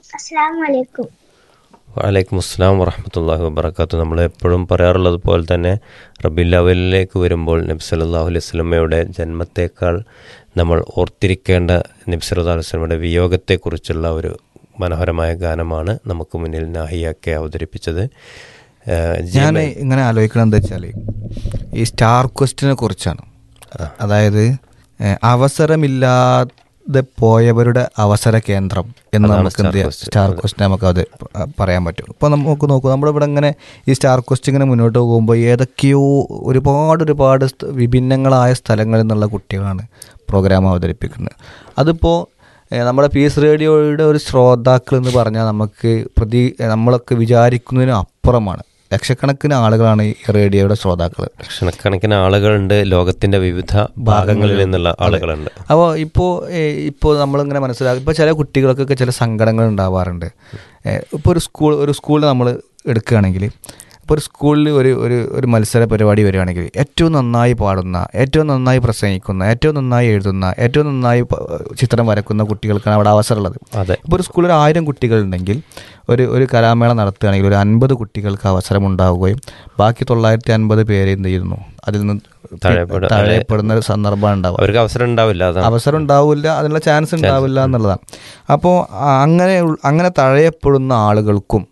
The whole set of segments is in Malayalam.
അസ്സാം വലൈക്കും വലൈക്കും അസ്സാം വറഹമത്തല്ലാഹി വബർക്കാത്തു നമ്മൾ എപ്പോഴും പറയാറുള്ളത് പോലെ തന്നെ റബിൽ അവലിലേക്ക് വരുമ്പോൾ നബി സല്ലല്ലാഹു അലൈഹി സ്വലമയുടെ ജന്മത്തേക്കാൾ നമ്മൾ ഓർത്തിരിക്കേണ്ട നബി സല്ലല്ലാഹു അലൈഹി സ്വലമയുടെ വിയോഗത്തെക്കുറിച്ചുള്ള ഒരു മനോഹരമായ ഗാനമാണ് നമുക്ക് മുന്നിൽ നാഹിയാക്കെ അവതരിപ്പിച്ചത് ഏഹ് ഞാൻ ജിമെ- ഇങ്ങനെ ആലോചിക്കണം എന്താ വെച്ചാൽ ഈ സ്റ്റാർ ക്വസ്റ്റിനെ കുറിച്ചാണ് അതായത് ഏഹ്, അവസരമില്ലാതെ പോയവരുടെ അവസര കേന്ദ്രം എന്ന് അതാണ് നമുക്ക് എന്ത് സ്റ്റാർ ചെയ്യാം? ക്വസ്റ്റ്. സ്റ്റാർ ക്വസ്റ്റ് നമുക്ക് അത് പ- പറയാൻ പറ്റും ഇപ്പോൾ നമുക്ക് നോക്കൂ നമ്മുടെ ഇവിടെ ഇങ്ങനെ ഈ സ്റ്റാർ ക്വസ്റ്റ് ഇങ്ങനെ മുന്നോട്ട് പോകുമ്പോൾ ഏതൊക്കെയോ ഒരുപാട് ഒരുപാട് സ്ഥ- വിഭിന്നങ്ങളായ സ്ഥലങ്ങളിൽ നിന്നുള്ള കുട്ടികളാണ് പ്രോഗ്രാം അവതരിപ്പിക്കുന്നത് അതിപ്പോൾ ഏഹ്, നമ്മുടെ പീസ് റേഡിയോയുടെ ഒരു ശ്രോതാക്കൾ എന്ന് പറഞ്ഞാൽ നമുക്ക് പ്രതി നമ്മളൊക്കെ വിചാരിക്കുന്നതിനും അപ്പുറമാണ് ലക്ഷക്കണക്കിന് ആളുകളാണ് ഈ റേഡിയോയുടെ ശ്രോതാക്കൾ ലക്ഷക്കണക്കിന് ആളുകളുണ്ട് ലോകത്തിന്റെ വിവിധ ഭാഗങ്ങളിൽ നിന്നുള്ള ആളുകളുണ്ട് അപ്പോൾ ഇപ്പോൾ ഇപ്പോൾ നമ്മളിങ്ങനെ മനസ്സിലാക്കും ഇപ്പോൾ ചില കുട്ടികൾക്കൊക്കെ ചില സങ്കടങ്ങൾ ഉണ്ടാവാറുണ്ട് ഇപ്പോൾ ഒരു സ്കൂൾ ഒരു സ്കൂളിൽ നമ്മൾ എടുക്കുകയാണെങ്കിൽ ഇപ്പോൾ ഒരു സ്കൂളിൽ ഒരു ഒരു ഒരു മത്സര പരിപാടി വരികയാണെങ്കിൽ ഏറ്റവും നന്നായി പാടുന്ന ഏറ്റവും നന്നായി പ്രസംഗിക്കുന്ന ഏറ്റവും നന്നായി എഴുതുന്ന ഏറ്റവും നന്നായി പ- ചിത്രം വരക്കുന്ന കുട്ടികൾക്കാണ് അവിടെ അവസരമുള്ളത് അതെ ഇപ്പോൾ ഒരു സ്കൂളിൽ ഒരു ആയിരം കുട്ടികളുണ്ടെങ്കിൽ ഒരു ഒരു കലാമേള നടത്തുകയാണെങ്കിൽ ഒരു അൻപത് കുട്ടികൾക്ക് അവസരം ഉണ്ടാവുകയും ബാക്കി തൊള്ളായിരത്തി അൻപത് പേര് എന്ത് ചെയ്യുന്നു അതിൽ നിന്ന് തഴയപ്പെടും. തഴയപ്പെടുന്ന ഒരു സന്ദർഭം ഉണ്ടാവുക അവർക്ക് അവസരം ഉണ്ടാവില്ല അതാണ് അവസരം ഉണ്ടാവില്ല അതിനുള്ള ചാൻസ് ഉണ്ടാവില്ല എന്നുള്ളതാണ് അപ്പോൾ അങ്ങനെ ഉൾ- അങ്ങനെ തഴയപ്പെടുന്ന ആളുകൾക്കും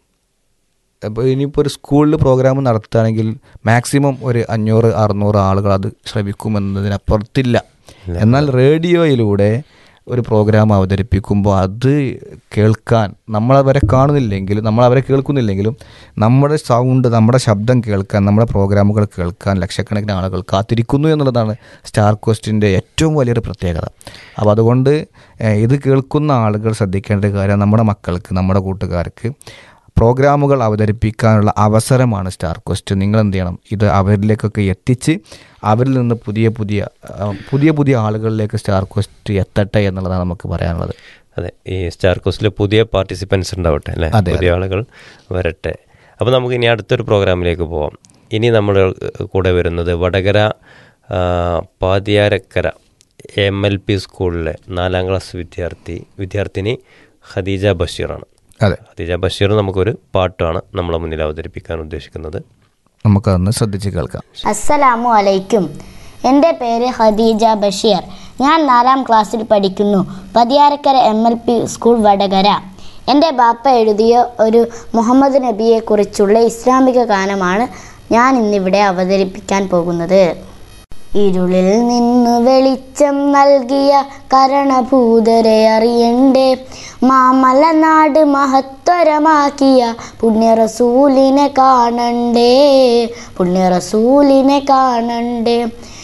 ഇപ്പോൾ ഇനിയിപ്പോൾ ഒരു സ്കൂളിൽ പ്രോഗ്രാം നടത്തുകയാണെങ്കിൽ മാക്സിമം ഒരു അഞ്ഞൂറ് അറുന്നൂറ് ആളുകൾ അത് ശ്രമിക്കുമെന്നതിനപ്പുറത്തില്ല എന്നാൽ റേഡിയോയിലൂടെ ഒരു പ്രോഗ്രാം അവതരിപ്പിക്കുമ്പോൾ അത് കേൾക്കാൻ നമ്മളവരെ കാണുന്നില്ലെങ്കിലും നമ്മളവരെ കേൾക്കുന്നില്ലെങ്കിലും നമ്മുടെ സൗണ്ട് നമ്മുടെ ശബ്ദം കേൾക്കാൻ നമ്മുടെ പ്രോഗ്രാമുകൾ കേൾക്കാൻ ലക്ഷക്കണക്കിന് ആളുകൾ കാത്തിരിക്കുന്നു എന്നുള്ളതാണ് സ്റ്റാർ ക്വസ്റ്റിൻ്റെ ഏറ്റവും വലിയൊരു പ്രത്യേകത അപ്പോൾ അതുകൊണ്ട് ഏഹ്, ഇത് കേൾക്കുന്ന ആളുകൾ ശ്രദ്ധിക്കേണ്ട ഒരു കാര്യം നമ്മുടെ മക്കൾക്ക് നമ്മുടെ കൂട്ടുകാർക്ക് പ്രോഗ്രാമുകൾ അവതരിപ്പിക്കാനുള്ള അവസരമാണ് സ്റ്റാർ ക്വസ്റ്റ് നിങ്ങൾ എന്ത് ചെയ്യണം ഇത് അവരിലേക്കൊക്കെ എത്തിച്ച് അവരിൽ നിന്ന് പുതിയ പുതിയ ആ, പുതിയ പുതിയ ആളുകളിലേക്ക് സ്റ്റാർ ക്വസ്റ്റ് എത്തട്ടെ എന്നുള്ളതാണ് നമുക്ക് പറയാനുള്ളത് അതെ ഈ സ്റ്റാർ കോസ്റ്റിൽ പുതിയ പാർട്ടിസിപ്പൻസ് ഉണ്ടാവട്ടെ അല്ലേ അതെ, പുതിയ ആളുകൾ വരട്ടെ അപ്പോൾ നമുക്ക് ഇനി അടുത്തൊരു പ്രോഗ്രാമിലേക്ക് പോവാം ഇനി നമ്മൾ കൂടെ വരുന്നത് വടകര ആ, പാതിയാരക്കര എം എൽ പി സ്കൂളിലെ നാലാം ക്ലാസ് വിദ്യാർത്ഥി വിദ്യാർത്ഥിനി ഖദീജ ബഷീറാണ് അതെ ഖദീജ ബഷീർ നമുക്കൊരു പാട്ടാണ് നമ്മളെ മുന്നിൽ അവതരിപ്പിക്കാൻ ഉദ്ദേശിക്കുന്നത് നമുക്കതൊന്ന് ശ്രദ്ധിച്ച് കേൾക്കാം അസ്സലാമു അലൈക്കും എൻ്റെ പേര് ഖദീജ ബഷീർ ഞാൻ നാലാം ക്ലാസ്സിൽ പഠിക്കുന്നു Pathiyarakkara M L P school Vadakara എൻ്റെ ബാപ്പ എഴുതിയ ഒരു മുഹമ്മദ് നബിയെക്കുറിച്ചുള്ള ഇസ്ലാമിക ഗാനമാണ് ഞാൻ ഇന്നിവിടെ അവതരിപ്പിക്കാൻ പോകുന്നത് ഇരുളിൽ നിന്ന് വെളിച്ചം നൽകിയ കരണഭൂതരെ അറിയണ്ടേ മാമലനാട് മഹത്വരമാക്കിയ പുണ്യറസൂലിനെ കാണണ്ടേ പുണ്യറസൂലിനെ കാണണ്ടേ